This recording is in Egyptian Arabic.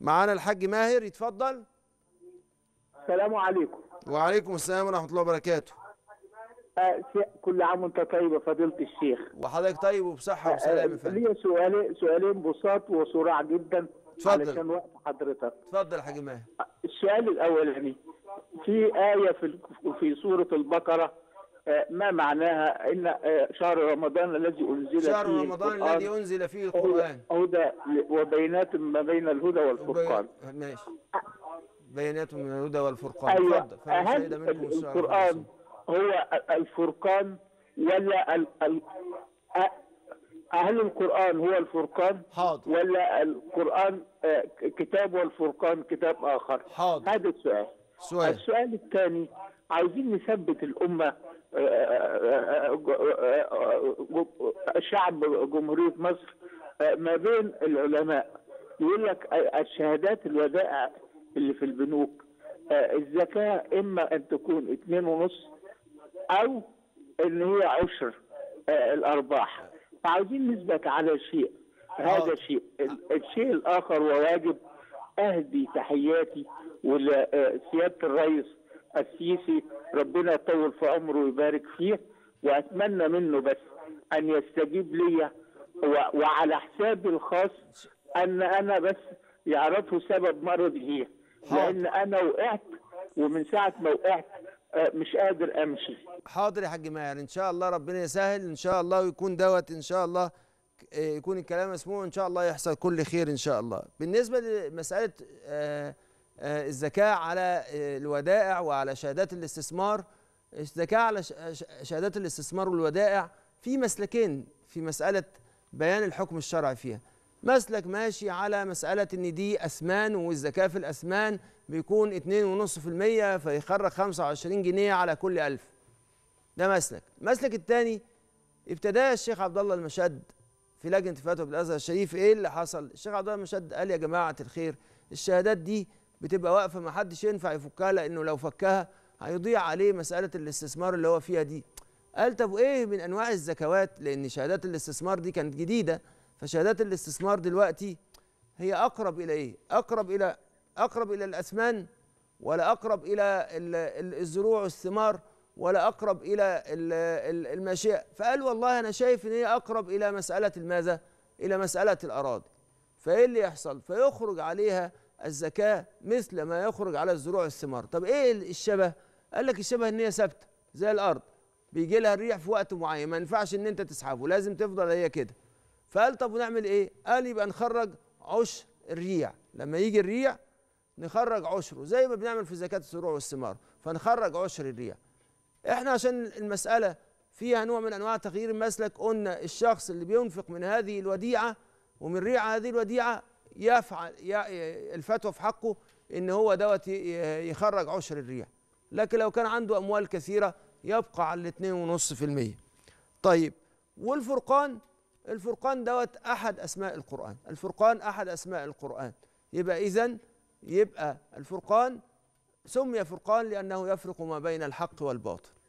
معانا الحاج ماهر يتفضل السلام عليكم وعليكم السلام ورحمه الله وبركاته آه، س- كل عام وانت طيب يا فضيلة الشيخ وحضرتك طيب وبصحه آه، وسلامه يا فندم ليا سؤالين سؤالين بساط وصراع جدا اتفضل. علشان وقت حضرتك اتفضل يا حاج ماهر السؤال الاولاني في آية في ال- في سورة البقرة آه، ما معناها ان آه، شهر رمضان الذي انزل شهر فيه رمضان القرآن الذي انزل فيه القران هدى وبينات ما بين الهدى والفرقان وبي- ماشي بيانات من الهدى والفرقان ايوه اتفضل فمن هل شهد منكم الشهر القرآن هو الفرقان ولا ال... ال... أ- هل القرآن هو الفرقان حاضر ولا القرآن آه، كتاب والفرقان كتاب آخر حاضر هذا السؤال سؤال السؤال الثاني عايزين نثبت الأمة آه، آه، آه، آه، آه، شعب جمهورية مصر آه، ما بين العلماء يقول لك الشهادات الودائع اللي في البنوك آه، الزكاة إما أن تكون اتنين ونص أو إن هي عشر آه، الأرباح فعاوزين نثبت على شيء هذا حاضر. شيء ال- الشيء الآخر وواجب أهدي تحياتي ولسيادة الرئيس السيسي ربنا يطول في عمره ويبارك فيه وأتمنى منه بس أن يستجيب لي و- وعلى حسابي الخاص أن أنا بس يعرفوا سبب مرضي إيه حاضر. لأن أنا وقعت ومن ساعة ما وقعت آه، مش قادر أمشي حاضر يا حاج ماهر ان شاء الله ربنا يسهل ان شاء الله ويكون دوت ان شاء الله ك- آه، يكون الكلام مسموع ان شاء الله يحصل كل خير ان شاء الله بالنسبه لمساله آه، آه، الزكاه على آه، الودائع وعلى شهادات الاستثمار الزكاه على ش- ش- شهادات الاستثمار والودائع في مسلكين في مساله بيان الحكم الشرعي فيها مسلك ماشي على مسألة إن دي أثمان والزكاة في الأثمان بيكون 2.5% فيخرج 25 جنيه على كل ألف ده مسلك المسلك الثاني ابتدى الشيخ عبد الله المشد في لجنه فتوى بالازهر الشريف ايه اللي حصل الشيخ عبد الله المشد قال يا جماعه الخير الشهادات دي بتبقى واقفه ما حدش ينفع يفكها لانه لو فكها هيضيع عليه مساله الاستثمار اللي هو فيها دي قال طب وايه من انواع الزكوات لان شهادات الاستثمار دي كانت جديده فشهادات الاستثمار دلوقتي هي اقرب الى ايه اقرب الى اقرب الى الاثمان ولا اقرب الى ال- ال- الزروع والثمار ولا اقرب الى ال- ال- الماشيه فقال والله انا شايف ان هي اقرب الى مساله الماذا الى مساله الاراضي فايه اللي يحصل فيخرج عليها الزكاه مثل ما يخرج على الزروع والثمار طب ايه الشبه قال لك الشبه ان هي ثابته زي الارض بيجي لها الريح في وقت معين ما ينفعش ان انت تسحبه لازم تفضل هي كده فقال طب ونعمل ايه قال يبقى نخرج عشر الريع لما يجي الريع نخرج عشره زي ما بنعمل في زكاة الزروع والثمار فنخرج عشر الريع احنا عشان المسألة فيها نوع من انواع تغيير المسلك قلنا الشخص اللي بينفق من هذه الوديعة ومن ريع هذه الوديعة يفعل ي- الفتوى في حقه ان هو دوت ي- يخرج عشر الريع لكن لو كان عنده اموال كثيرة يبقى على الاثنين ونص في المية طيب والفرقان الفرقان دوت احد اسماء القرآن الفرقان احد اسماء القرآن يبقى اذا يبقى الفرقان سمي فرقان لأنه يفرق ما بين الحق والباطل